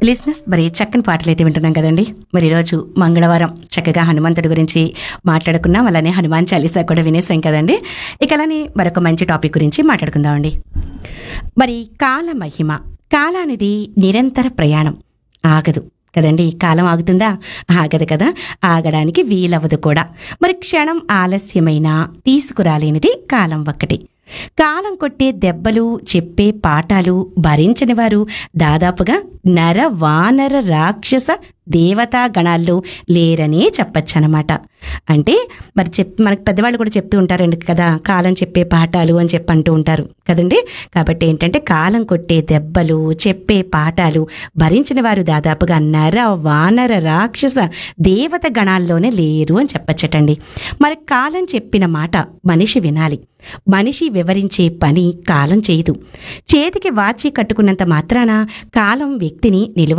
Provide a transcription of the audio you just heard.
లిజినెస్ మరి చక్కని పాటలు అయితే వింటున్నాం కదండి మరి ఈరోజు మంగళవారం చక్కగా హనుమంతుడి గురించి మాట్లాడుకున్నాం అలానే హనుమాన్ చాలీసా కూడా వినేసాం కదండి ఇక అలానే మరొక మంచి టాపిక్ గురించి మాట్లాడుకుందామండి మరి కాల మహిమ కాలానిది నిరంతర ప్రయాణం ఆగదు కదండి కాలం ఆగుతుందా ఆగదు కదా ఆగడానికి వీలవదు కూడా మరి క్షణం ఆలస్యమైనా తీసుకురాలేనిది కాలం ఒక్కటి కాలం కొట్టే దెబ్బలు చెప్పే పాఠాలు భరించని వారు దాదాపుగా నర వానర రాక్షస దేవతా గణాల్లో లేరనే చెప్పచ్చనమాట అంటే మరి చెప్ మనకు పెద్దవాళ్ళు కూడా చెప్తూ ఉంటారండి కదా కాలం చెప్పే పాఠాలు అని చెప్పి అంటూ ఉంటారు కదండి కాబట్టి ఏంటంటే కాలం కొట్టే దెబ్బలు చెప్పే పాఠాలు భరించిన వారు దాదాపుగా నర వానర రాక్షస దేవత గణాల్లోనే లేరు అని చెప్పచ్చటండి మరి కాలం చెప్పిన మాట మనిషి వినాలి మనిషి వివరించే పని కాలం చేయదు చేతికి వాచి కట్టుకున్నంత మాత్రాన కాలం వ్యక్తిని నిలువ